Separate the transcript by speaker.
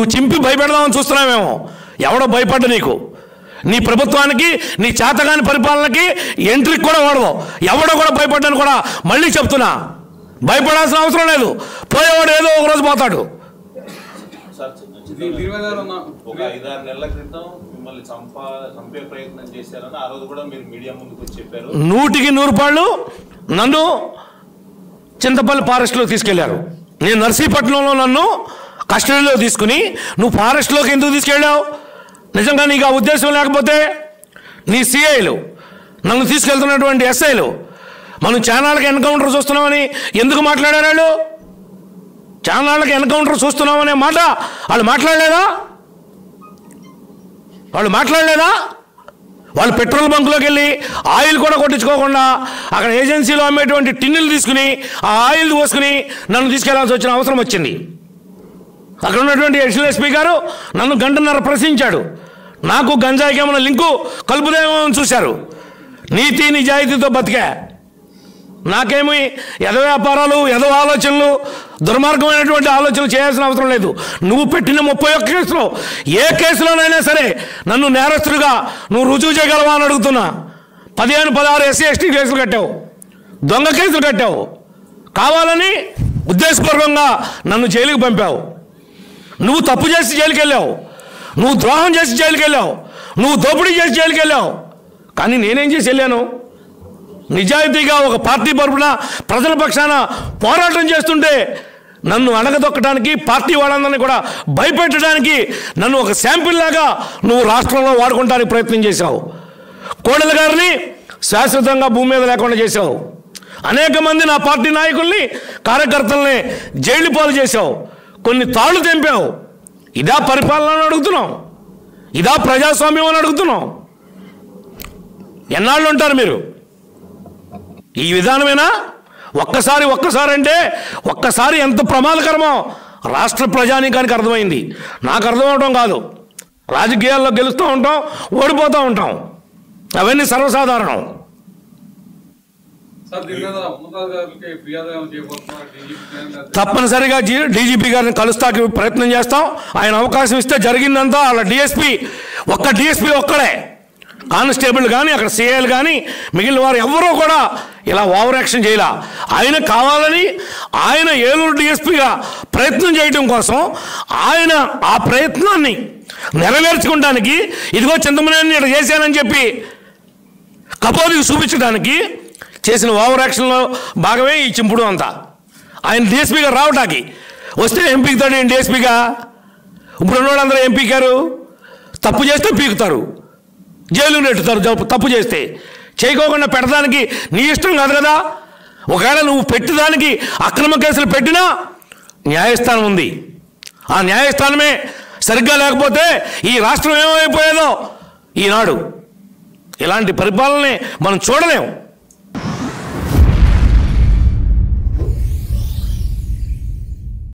Speaker 1: నువ్వు చింపి భయపెడదామని చూస్తున్నావేమో ఎవడో భయపడ్డ నీకు నీ ప్రభుత్వానికి నీ చేతగాని పరిపాలనకి ఎంట్రీకి కూడా వాడదు ఎవడో కూడా భయపడ్డాను కూడా మళ్ళీ చెప్తున్నా భయపడాల్సిన అవసరం లేదు పోయేవాడు ఏదో ఒక రోజు పోతాడు
Speaker 2: సార్ చిన్న చిన్న
Speaker 3: దీని దీని మీద ఉన్న
Speaker 2: ఒక ఐదారు నెలల క్రితం మిమ్మల్ని చంపా చంపే ప్రయత్నం చేశారని ఆ రోజు కూడా మీరు మీడియా ముందుకు వచ్చి చెప్పారు
Speaker 1: నూటికి నూరు పాళ్ళు నన్ను చింతపల్లి ఫారెస్ట్లో తీసుకెళ్లారు నేను నర్సీపట్నంలో నన్ను కస్టడీలో తీసుకుని నువ్వు ఫారెస్ట్లోకి ఎందుకు తీసుకెళ్ళావు నిజంగా నీకు ఆ ఉద్దేశం లేకపోతే నీ సిఐలు నన్ను తీసుకెళ్తున్నటువంటి ఎస్ఐలు మనం చానాళ్ళకి ఎన్కౌంటర్ చూస్తున్నామని ఎందుకు మాట్లాడారు వాళ్ళు చానాళ్ళకి ఎన్కౌంటర్ చూస్తున్నామనే మాట వాళ్ళు మాట్లాడలేదా వాళ్ళు మాట్లాడలేదా వాళ్ళు పెట్రోల్ బంకులోకి వెళ్ళి ఆయిల్ కూడా కొట్టించుకోకుండా అక్కడ ఏజెన్సీలో అమ్మేటువంటి టిన్నులు తీసుకుని ఆ ఆయిల్ పోసుకుని నన్ను తీసుకెళ్లాల్సి వచ్చిన అవసరం వచ్చింది అక్కడ ఉన్నటువంటి ఎడిషనల్ ఎస్పీ గారు నన్ను గంటన్నర ప్రశ్నించాడు నాకు గంజాయికి ఏమైనా లింకు కలుపుదేమో అని చూశారు నీతి నిజాయితీతో బతికా నాకేమి ఎద వ్యాపారాలు ఎద ఆలోచనలు దుర్మార్గమైనటువంటి ఆలోచనలు చేయాల్సిన అవసరం లేదు నువ్వు పెట్టిన ముప్పై ఒక్క కేసులో ఏ కేసులోనైనా సరే నన్ను నేరస్తుడిగా నువ్వు రుజువు చేయగలవా అని అడుగుతున్నా పదిహేను పదహారు ఎస్సీ ఎస్టీ కేసులు కట్టావు దొంగ కేసులు కట్టావు కావాలని ఉద్దేశపూర్వకంగా నన్ను జైలుకి పంపావు నువ్వు తప్పు చేసి జైలుకి వెళ్ళావు నువ్వు ద్రోహం చేసి జైలుకి వెళ్ళావు నువ్వు దోపిడీ చేసి జైలుకి వెళ్ళావు కానీ నేనేం చేసి వెళ్ళాను నిజాయితీగా ఒక పార్టీ తరపున ప్రజల పక్షాన పోరాటం చేస్తుంటే నన్ను అణగదొక్కడానికి పార్టీ వాళ్ళందరినీ కూడా భయపెట్టడానికి నన్ను ఒక శాంపిల్ లాగా నువ్వు రాష్ట్రంలో వాడుకోవడానికి ప్రయత్నం చేశావు కోడెల గారిని శాశ్వతంగా భూమి మీద లేకుండా చేశావు అనేక మంది నా పార్టీ నాయకుల్ని కార్యకర్తల్ని జైలు పాలు చేశావు కొన్ని తాళ్ళు తెంపావు ఇదా పరిపాలన అని అడుగుతున్నాం ఇదా ప్రజాస్వామ్యం అని అడుగుతున్నాం ఎన్నాళ్ళు ఉంటారు మీరు ఈ విధానమేనా ఒక్కసారి ఒక్కసారి అంటే ఒక్కసారి ఎంత ప్రమాదకరమో రాష్ట్ర ప్రజానీకానికి అర్థమైంది నాకు అర్థం అవడం కాదు రాజకీయాల్లో గెలుస్తూ ఉంటాం ఓడిపోతూ ఉంటాం అవన్నీ సర్వసాధారణం
Speaker 3: సార్ దీని మీద ఉన్నతాధికారులకి ఫిర్యాదు ఏమైనా చేయబోతున్నారు డీజీపీ గారు
Speaker 1: తప్పనిసరిగా జీ డీజీపీ గారిని కలుస్తాకి ప్రయత్నం చేస్తాం ఆయన అవకాశం ఇస్తే జరిగిందంతా వాళ్ళ డిఎస్పీ ఒక్క డిఎస్పీ ఒక్కడే కానిస్టేబుల్ కానీ అక్కడ సిఐలు కానీ మిగిలిన వారు ఎవరూ కూడా ఇలా ఓవర్ యాక్షన్ చేయాల ఆయన కావాలని ఆయన ఏలూరు డిఎస్పీగా ప్రయత్నం చేయడం కోసం ఆయన ఆ ప్రయత్నాన్ని నెరవేర్చుకోవడానికి ఇదిగో చింతమనేని ఇక్కడ చేశానని చెప్పి కపోదికి చూపించడానికి చేసిన ఓవర్ యాక్షన్లో భాగమే ఈ చింపుడు అంతా ఆయన డిఎస్పీగా రావటానికి వస్తే ఏం పీకుతాడు ఆయన డిఎస్పీగా ఇప్పుడు ఉన్నోళ్ళందరూ ఏం పీకారు తప్పు చేస్తే పీకుతారు జైలు నెట్టుతారు జ- తప్పు చేస్తే చేయకోకుండా పెట్టడానికి నీ ఇష్టం కాదు కదా ఒకవేళ నువ్వు పెట్టడానికి అక్రమ కేసులు పెట్టినా న్యాయస్థానం ఉంది ఆ న్యాయస్థానమే సరిగ్గా లేకపోతే ఈ రాష్ట్రం ఏమైపోయేదో ఈనాడు ఇలాంటి పరిపాలనే మనం చూడలేం